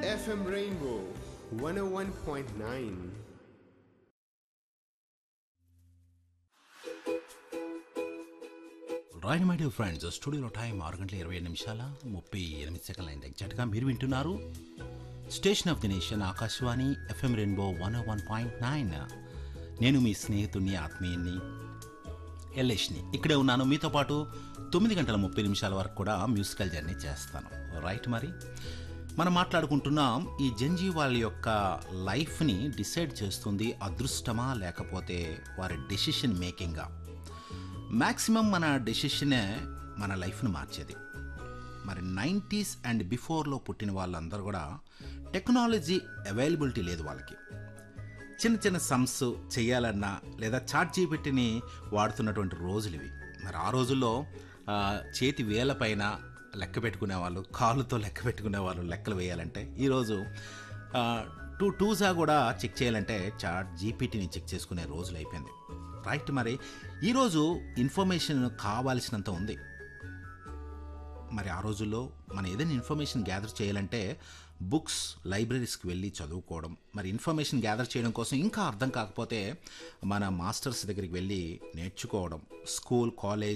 FM Rainbow 101.9. Right my dear friends స్టూడియోలో time ఆరు గంటల ఇరవై ఏడు నిమిషాల ముప్పై ఎనిమిది సెకండ్ల అయింది ఎగ్జాక్ట్గా మీరు వింటున్నారు station of the nation Akashvani FM rainbow one one point nine నేను మీ స్నేహితుడిని ఆత్మీయుని ఎల్లేష్ని ఇక్కడే ఉన్నాను మీతో పాటు తొమ్మిది గంటల ముప్పై నిమిషాల వరకు కూడా మ్యూజికల్ జర్నీ చేస్తాను రైట్ మరి మనం మాట్లాడుకుంటున్నాం ఈ జంజీ వాళ్ళ యొక్క లైఫ్ని డిసైడ్ చేస్తుంది అదృష్టమా లేకపోతే వారి డెసిషన్ మేకింగా మ్యాక్సిమం మన డెసిషనే మన లైఫ్ను మార్చేది మరి నైంటీస్ అండ్ బిఫోర్లో పుట్టిన వాళ్ళందరూ కూడా టెక్నాలజీ అవైలబిలిటీ లేదు వాళ్ళకి చిన్న చిన్న సమ్స్ చేయాలన్నా లేదా చాట్ జీపీటీని వాడుతున్నటువంటి రోజులు ఇవి మరి ఆ రోజుల్లో ఆ, చేతి వేల పైన లెక్క పెట్టుకునే వాళ్ళు కాళ్ళతో లెక్క పెట్టుకునే వాళ్ళు లెక్కలు వేయాలంటే ఈరోజు టూ టూజా కూడా చెక్ చేయాలంటే చాట్ జీపీటీని చెక్ చేసుకునే రోజులు అయిపోయింది రైట్ మరి ఈరోజు ఇన్ఫర్మేషన్ కావాల్సినంత ఉంది మరి ఆ రోజుల్లో మనం ఏదైనా ఇన్ఫర్మేషన్ గ్యాదర్ చేయాలంటే బుక్స్ లైబ్రరీస్కి వెళ్ళి చదువుకోవడం మరి ఇన్ఫర్మేషన్ గ్యాదర్ చేయడం కోసం ఇంకా అర్థం కాకపోతే మన మాస్టర్స్ దగ్గరికి వెళ్ళి నేర్చుకోవడం స్కూల్ కాలేజ్